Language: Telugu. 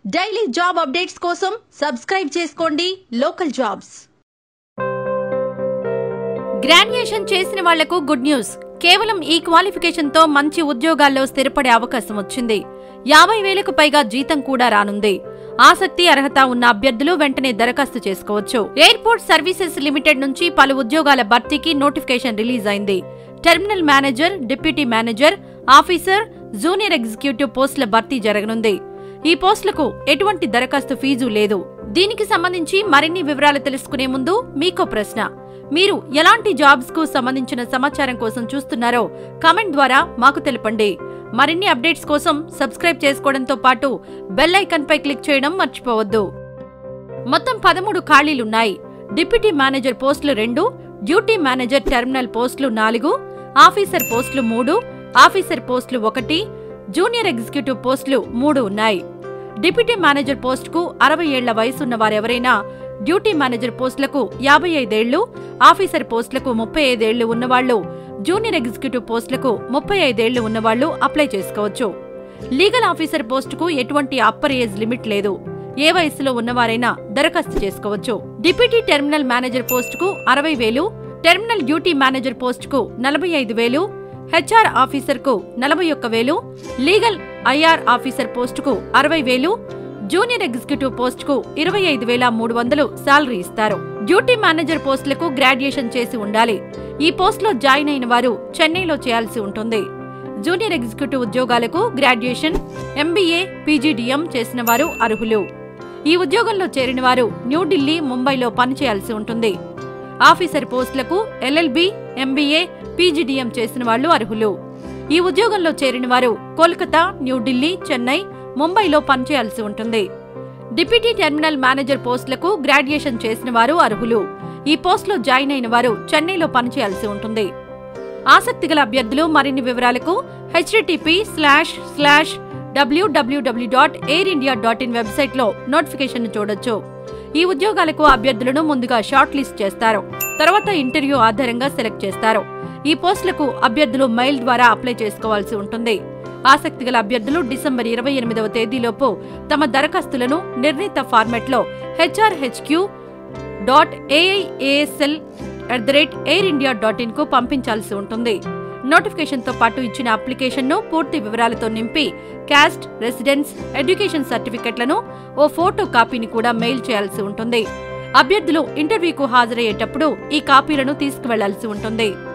డైలీ జాబ్ అప్డేట్స్ కోసం సబ్స్క్రైబ్ చేసుకోండి లోకల్ జాబ్స్ గ్రాడ్యుయేషన్ చేసిన వాళ్లకు గుడ్ న్యూస్ కేవలం ఈ క్వాలిఫికేషన్ తో మంచి ఉద్యోగాల్లో స్థిరపడే అవకాశం వచ్చింది యాభై వేలకు పైగా జీతం కూడా రానుంది ఆసక్తి అర్హత ఉన్న అభ్యర్థులు వెంటనే దరఖాస్తు చేసుకోవచ్చు ఎయిర్పోర్ట్ సర్వీసెస్ లిమిటెడ్ నుంచి పలు ఉద్యోగాల భర్తీకి నోటిఫికేషన్ రిలీజ్ అయింది terminal manager deputy manager officer junior executive పోస్టుల భర్తీ జరగనుంది ఈ పోస్టులకు ఎటువంటి దరఖాస్తు ఫీజు లేదు దీనికి సంబంధించి మరిన్ని వివరాలు తెలుసుకునే ముందు మీకో ప్రశ్న మీరు ఎలాంటి జాబ్స్ కు సంబంధించిన సమాచారం కోసం చూస్తున్నారో కామెంట్ ద్వారా మాకు తెలపండి మరిన్ని అప్డేట్స్ కోసం సబ్స్క్రైబ్ చేసుకోవడంతో పాటు బెల్ ఐకాన్ పై క్లిక్ చేయడం మర్చిపోవద్దు మొత్తం పదమూడు ఖాళీలున్నాయి డిప్యూటీ మేనేజర్ పోస్టులు రెండు డ్యూటీ మేనేజర్ టెర్మినల్ పోస్టులు నాలుగు ఆఫీసర్ పోస్టులు మూడు ఆఫీసర్ పోస్టులు ఒకటి జూనియర్ ఎగ్జిక్యూటివ్ పోస్టులు మూడు ఉన్నాయి డిప్యూటీ మేనేజర్ పోస్టుకు అరవై ఏళ్ల వయసున్న వారెవరైనా డ్యూటీ మేనేజర్ పోస్టులకు యాభై ఐదేళ్లు ఆఫీసర్ పోస్టులకు ముప్పై ఐదేళ్లు ఉన్నవాళ్లు జూనియర్ ఎగ్జిక్యూటివ్ పోస్టులకు ముప్పై ఐదేళ్లు ఉన్నవాళ్లు అప్లై చేసుకోవచ్చు లీగల్ ఆఫీసర్ పోస్టుకు ఎటువంటి అప్పర్ ఏజ్ లిమిట్ లేదు ఏ వయసులో ఉన్నవారైనా దరఖాస్తు చేసుకోవచ్చు డిప్యూటీ టెర్మినల్ మేనేజర్ పోస్టుకు అరవై వేలు టెర్మినల్ డ్యూటీ మేనేజర్ పోస్టుకు నలభై ఐదు వేలు హెచ్ఆర్ ఆఫీసర్కు నలభై ఒక్క వేలు లీగల్ ఐఆర్ ఆఫీసర్ పోస్టుకు అరవై వేలు జూనియర్ ఎగ్జిక్యూటివ్ పోస్టుకు ఇరవై ఐదు వేల మూడు వందలు శాలరీ ఇస్తారు డ్యూటీ మేనేజర్ పోస్టులకు గ్రాడ్యుయేషన్ చేసి ఉండాలి ఈ పోస్టులో జాయిన్ అయిన వారు చెన్నైలో చేయాల్సి ఉంటుంది జూనియర్ ఎగ్జిక్యూటివ్ ఉద్యోగాలకు గ్రాడ్యుయేషన్ ఎంబీఏ పీజీడీఎం చేసిన వారు అర్హులు ఈ ఉద్యోగంలో చేరిన వారు న్యూఢిల్లీ ముంబైలో పనిచేయాల్సి ఉంటుంది ఆఫీసర్ పోస్టులకు ఎల్ఎల్బి ఎంబీఏ పీజీడీఎం చేసిన వాళ్లు అర్హులు ఈ ఉద్యోగంలో చేరిన వారు కోల్కతా న్యూఢిల్లీ చెన్నై ముంబైలో పనిచేయాల్సి ఉంటుంది డిప్యూటీ టెర్మినల్ మేనేజర్ పోస్టులకు గ్రాడ్యుయేషన్ చేసిన వారు అర్హులు ఈ పోస్టులో జాయిన్ అయిన వారు చెన్నైలో పనిచేయాల్సి ఉంటుంది ఆసక్తిగల అభ్యర్థులు మరిన్ని వివరాలకు హెచ్డిటిపి స్లాష్ స్లాష్ డబ్ల్యూడబ్ల్యూడబ్ల్యూ dot air India dot in వెబ్సైట్లో నోటిఫికేషన్ చూడొచ్చు ఈ ఉద్యోగాలకు అభ్యర్థులను ముందుగా షార్ట్ లిస్ట్ చేస్తారు తర్వాత ఇంటర్వ్యూ ఆధారంగా సెలెక్ట్ చేస్తారు ఈ పోస్టులకు అభ్యర్థులు మెయిల్ ద్వారా అప్లై చేసుకోవాల్సి ఉంటుంది ఆసక్తిగల అభ్యర్థులు డిసెంబర్ ఇరవై ఎనిమిదవ తేదీలోపు తమ దరఖాస్తులను నిర్ణీత ఫార్మెట్లో HRHQ dot AIASL at the rate air India dot in కు పంపించాల్సి ఉంటుంది నోటిఫికేషన్ తో పాటు ఇచ్చిన అప్లికేషన్ ను పూర్తి వివరాలతో నింపి క్యాస్ట్ రెసిడెన్స్ ఎడ్యుకేషన్ సర్టిఫికెట్లను ఓ ఫోటో కాపీని కూడా మెయిల్ చేయాల్సి ఉంటుంది అభ్యర్థులు ఇంటర్వ్యూకు హాజరయ్యేటప్పుడు ఈ కాపీలను తీసుకువెళ్లాల్సి ఉంటుంది